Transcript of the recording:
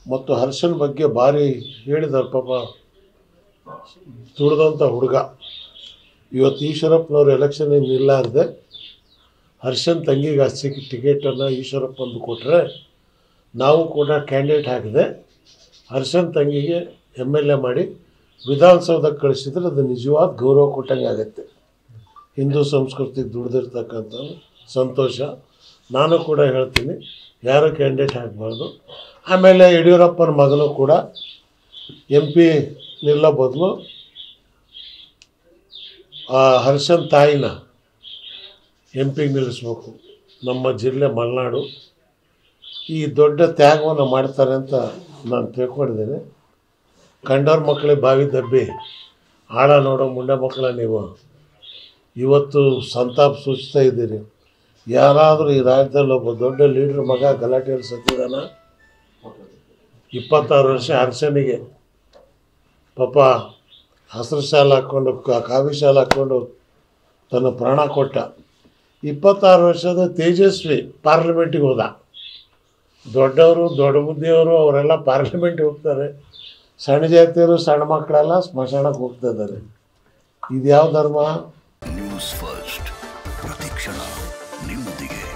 ಮತ್ತು ಹರ್ಷನ್ ಬಗ್ಗೆ ಭಾರಿ ಹೇಳಿದಾರೆ ಪಾಪ ದುಡ್ದಂಥ ಹುಡುಗ ಇವತ್ತು ಈಶ್ವರಪ್ಪನವ್ರು ಎಲೆಕ್ಷನ್ ನಿಲ್ಲಾರ್ದೆ ಹರ್ಷನ್ ತಂಗಿಗೆ ಸಿಕ್ಕಿ ಟಿಕೆಟನ್ನು ಈಶ್ವರಪ್ಪಂದು ಕೊಟ್ಟರೆ ನಾವು ಕೂಡ ಕ್ಯಾಂಡಿಡೇಟ್ ಹಾಕಿದೆ ಹರ್ಷನ್ ತಂಗಿಗೆ ಎಮ್ ಎಲ್ ಎ ಮಾಡಿ ವಿಧಾನಸೌಧಕ್ಕೆ ಕಳಿಸಿದ್ರೆ ಅದು ನಿಜವಾದ ಗೌರವ ಕೊಟ್ಟಂಗೆ ಆಗುತ್ತೆ ಹಿಂದೂ ಸಂಸ್ಕೃತಿಗೆ ದುಡ್ದಿರ್ತಕ್ಕಂಥ ಸಂತೋಷ ನಾನು ಕೂಡ ಹೇಳ್ತೀನಿ ಯಾರು ಕ್ಯಾಂಡಿಡೇಟ್ ಹಾಕಬಾರ್ದು ಆಮೇಲೆ ಯಡಿಯೂರಪ್ಪನ ಮಗನೂ ಕೂಡ ಎಂ ಪಿ ನಿಲ್ಲೋ ಬದಲು ಆ ಹರ್ಷನ್ ತಾಯಿನ ಎಂ ಪಿಗೆ ನಿಲ್ಲಿಸ್ಬೇಕು ನಮ್ಮ ಜಿಲ್ಲೆ ಮಲೆನಾಡು ಈ ದೊಡ್ಡ ತ್ಯಾಗವನ್ನು ಮಾಡ್ತಾರೆ ಅಂತ ನಾನು ತಿಳ್ಕೊಂಡಿದ್ದೇನೆ ಕಂಡವ್ರ ಮಕ್ಕಳಿಗೆ ಬಾವಿ ದಬ್ಬಿ ಆಳ ನೋಡೋ ಮುಂಡೆ ಮಕ್ಕಳ ನೀವು ಇವತ್ತು ಸಂತಾಪ ಸೂಚಿಸ್ತಾ ಇದ್ದೀರಿ ಯಾರಾದರೂ ಈ ರಾಜ್ಯದಲ್ಲಿ ಒಬ್ಬ ದೊಡ್ಡ ಲೀಡ್ರ್ ಮಗ ಗಲಾಟೆಯಲ್ಲಿ ಸತ್ತಿದಾನ ಇಪ್ಪತ್ತಾರು ವರ್ಷ ಹರ್ಷನಿಗೆ ಪಾಪ ಹಸಿರು ಶಾಲೆ ಹಾಕ್ಕೊಂಡು ಕಾ- ಕಾವಿ ಶಾಲೆ ಹಾಕ್ಕೊಂಡು ತನ್ನ ಪ್ರಾಣ ಕೊಟ್ಟ ಇಪ್ಪತ್ತಾರು ವರ್ಷದ ತೇಜಸ್ವಿ ಪಾರ್ಲಿಮೆಂಟಿಗೆ ಹೋದ ದೊಡ್ಡವರು ದೊಡ್ಡ ಬುದ್ಧಿಯವರು ಅವರೆಲ್ಲ ಪಾರ್ಲಿಮೆಂಟ್ಗೆ ಹೋಗ್ತಾರೆ ಸಣ್ಣ ಜಾತಿಯವರು ಸಣ್ಣ ಮಕ್ಕಳೆಲ್ಲ ಸ್ಮಶಾನಕ್ಕೆ ಹೋಗ್ತಾ ಇದ್ದಾರೆ ಇದು ಯಾವ ಧರ್ಮ ನ್ಯೂಸ್ ಫಸ್ಟ್ ಪ್ರತಿಕ್ಷಣ ನಿಮ್ಮೊಂದಿಗೆ